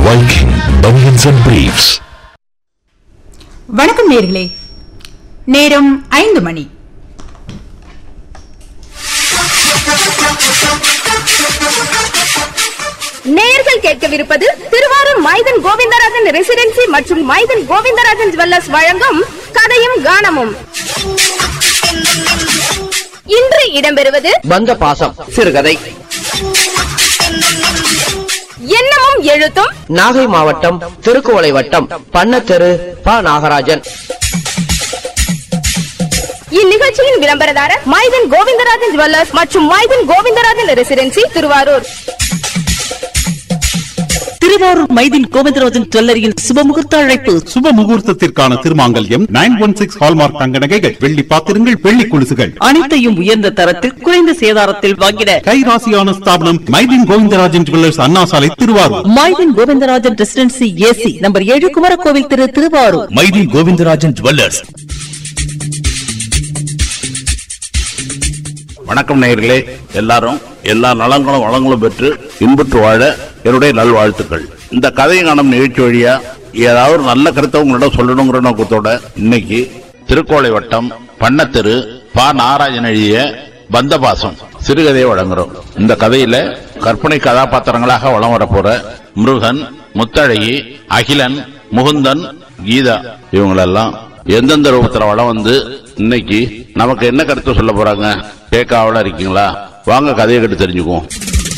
Viking Bunions and Briefs. வணக்கம் நேர்களே நேரம் ஐந்து மணி நேயர்கள் கேட்கவிருப்பது திருவாரூர் மைதன் கோவிந்தராஜன் ரெசிடென்சி மற்றும் மைதன் கோவிந்தராஜன் ஜுவல்லர்ஸ் வழங்கும் கதையும் கானமும் இன்று இடம்பெறுவது பந்த பாசம் சிறுகதை எண்ணமும் எழுத்தும் நாகை மாவட்டம் திருக்குவளை வட்டம் பண்ணத்தெரு ப நாகராஜன் இந்நிகழ்ச்சியின் விளம்பரதாரர் மைதன் கோவிந்தராஜன் ஜுவல்லர்ஸ் மற்றும் மைதன் கோவிந்தராஜன் ரெசிடென்சி திருவாரூர் திருவாரூர் மைதின் கோவிந்தராஜன் ஜுவல்லரியில் சுபமுகூர்த்த அழைப்பு சுப முகூர்த்தத்திற்கான திருமாங்கல்யம் நைன் ஒன் சிக்ஸ் ஹால்மார்க் தங்க நகைகள் வெள்ளி பாத்திரங்கள் வெள்ளி கொலுசுகள் அனைத்தையும் உயர்ந்த தரத்தில் குறைந்த சேதாரத்தில் வாங்கிட கைராசியான ஸ்தாபனம் Mydeen Govindarajan jewellers Anna Salai Thiruvarur Mydeen Govindarajan residency AC number ஏழு குமரகோவில் திரு திருவாரூர் மைதின் கோவிந்தராஜன் ஜுவல்லர்ஸ் வணக்கம் நேயர்களே எல்லாரும் எல்லா நலங்களும் வளங்களும் பெற்று இன்புற்று வாழ என்னுடைய நல்வாழ்த்துக்கள் இந்த கதை காணும் நிகழ்ச்சி வழியா ஏதாவது ஒரு நல்ல கருத்தை உங்களிடம் சொல்லணுங்கிற நோக்கத்தோட இன்னைக்கு திருக்கோளை வட்டம் பண்ணத்தெரு பா நாராயணன் எழுதிய பந்தபாசம் சிறுகதையை வழங்குறோம் இந்த கதையில கற்பனை கதாபாத்திரங்களாக வளம் வரப்போற முருகன் முத்தழகி அகிலன் முகுந்தன் கீதா இவங்களெல்லாம் எந்தெந்த ரூபத்துல வளம் வந்து இன்னைக்கு நமக்கு என்ன கருத்து சொல்ல போறாங்க கேட்க ஆவலா இருக்கீங்களா வாங்க கதையை கேட்டு தெரிஞ்சுக்குவோம்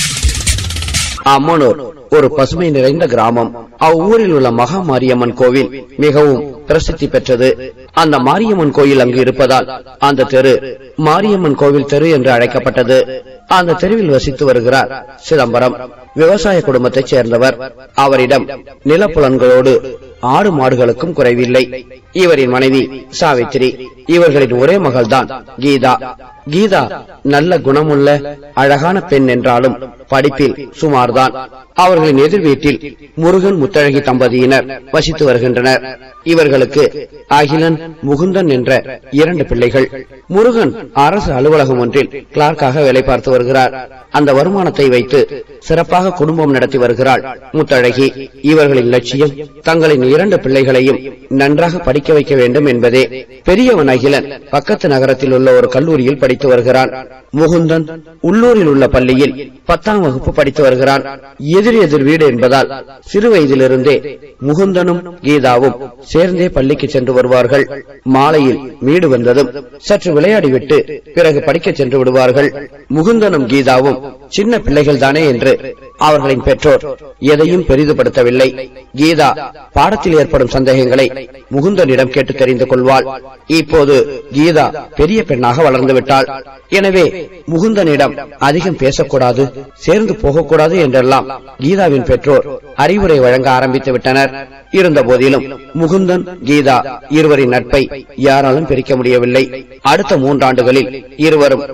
அம்மனூர் ஒரு பசுமை நிறைந்த கிராமம் அவ்வூரில் உள்ள மகா மாரியம்மன் கோவில் மிகவும் பிரசித்தி பெற்றது அந்த மாரியம்மன் கோயில் அங்கு இருப்பதால் அந்த தெரு மாரியம்மன் கோவில் தெரு என்று அழைக்கப்பட்டது அந்த தெருவில் வசித்து வருகிறார் சிதம்பரம் விவசாய குடும்பத்தைச் சேர்ந்தவர் அவரிடம் நிலப்புலன்களோடு ஆடு மாடுகளுக்கும் குறைவில்லை இவரின் மனைவி சாவித்திரி இவர்களின் ஒரே மகள்தான் கீதா கீதா நல்ல குணமுள்ள அழகான பெண் என்றாலும் படிப்பில் சுமார்தான் அவர்களின் எதிர் வீட்டில் முருகன் முத்தழகி தம்பதியினர் வசித்து வருகின்றனர் இவர்களுக்கு அகிலன் முகுந்தன் என்ற இரண்டு பிள்ளைகள் முருகன் அரசு அலுவலகம் ஒன்றில் கிளார்க்காக வேலை பார்த்து வருகிறார் அந்த வருமானத்தை வைத்து சிறப்பாக குடும்பம் நடத்தி வருகிறாள் முத்தழகி இவர்களின் லட்சியம் தங்களின் இரண்டு பிள்ளைகளையும் நன்றாக படிக்க வைக்க வேண்டும் என்பதே பெரியவன் அகிலன் பக்கத்து நகரத்தில் உள்ள ஒரு கல்லூரியில் படித்து வருகிறான் முகுந்தன் உள்ளூரில் உள்ள பள்ளியில் பத்தாம் வகுப்பு படித்து வருகிறான் எதிர் எதிர் வீடு என்பதால் சிறு வயதிலிருந்தே முகுந்தனும் கீதாவும் சேர்ந்தே பள்ளிக்கு சென்று வருவார்கள் மாலையில் வீடு வந்ததும் சற்று விளையாடிவிட்டு பிறகு படிக்கச் சென்று விடுவார்கள் முகுந்தனும் கீதாவும் சின்ன பிள்ளைகள் தானே என்று அவர்களின் பெற்றோர் எதையும் பெரிதுபடுத்தவில்லை கீதா பாடத்தில் ஏற்படும் சந்தேகங்களை முகுந்தனிடம் கேட்டு தெரிந்து கொள்வாள் இப்போது கீதா பெரிய பெண்ணாக வளர்ந்து விட்டாள் எனவே முகுந்தனிடம் அதிகம் பேசக்கூடாது சேர்ந்து போகக்கூடாது என்றெல்லாம் கீதாவின் பெற்றோர் அறிவுரை வழங்க ஆரம்பித்து விட்டனர் இருந்த போதிலும் முகுந்தன் கீதா இருவரின் நட்பை யாராலும் பிரிக்க முடியவில்லை அடுத்த மூன்றாண்டுகளில் இருவரும்